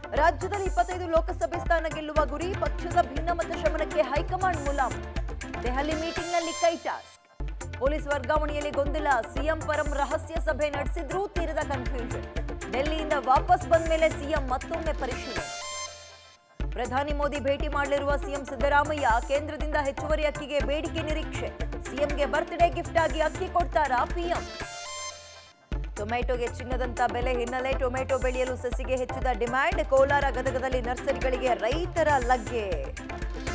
ರಾಜ್ಯದಲ್ಲಿ ಇಪ್ಪತ್ತೈದು ಲೋಕಸಭೆ ಸ್ಥಾನ ಗೆಲ್ಲುವ ಗುರಿ ಪಕ್ಷದ ಭಿನ್ನಮತ ಶಮನಕ್ಕೆ ಹೈಕಮಾಂಡ್ ಮುಲಾಮು ದೆಹಲಿ ಮೀಟಿಂಗ್ನಲ್ಲಿ ಕೈ ಟಾಸ್ಕ್ ಪೊಲೀಸ್ ವರ್ಗಾವಣೆಯಲ್ಲಿ ಗೊಂದಲ ಸಿಎಂ ಪರಂ ರಹಸ್ಯ ಸಭೆ ನಡೆಸಿದ್ರೂ ತೀರದ ಕನ್ಫ್ಯೂಷನ್ ಡೆಲ್ಲಿಯಿಂದ ವಾಪಸ್ ಬಂದ ಮೇಲೆ ಸಿಎಂ ಮತ್ತೊಮ್ಮೆ ಪರಿಶೀಲನೆ ಪ್ರಧಾನಿ ಮೋದಿ ಭೇಟಿ ಮಾಡಲಿರುವ ಸಿಎಂ ಸಿದ್ದರಾಮಯ್ಯ ಕೇಂದ್ರದಿಂದ ಹೆಚ್ಚುವರಿ ಅಕ್ಕಿಗೆ ಬೇಡಿಕೆ ನಿರೀಕ್ಷೆ ಸಿಎಂಗೆ ಬರ್ತ್ಡೇ ಗಿಫ್ಟ್ ಆಗಿ ಅಕ್ಕಿ ಕೊಡ್ತಾರಾ ಪಿಎಂ ಟೊಮೆಟೊಗೆ ಚಿನ್ನದಂತ ಬೆಲೆ ಹಿನ್ನೆಲೆ ಟೊಮೆಟೊ ಬೆಳೆಯಲು ಸಸಿಗೆ ಹೆಚ್ಚಿದ ಡಿಮ್ಯಾಂಡ್ ಕೋಲಾರ ಗದಗದಲ್ಲಿ ನರ್ಸರಿಗಳಿಗೆ ರೈತರ ಲಗ್ಗೆ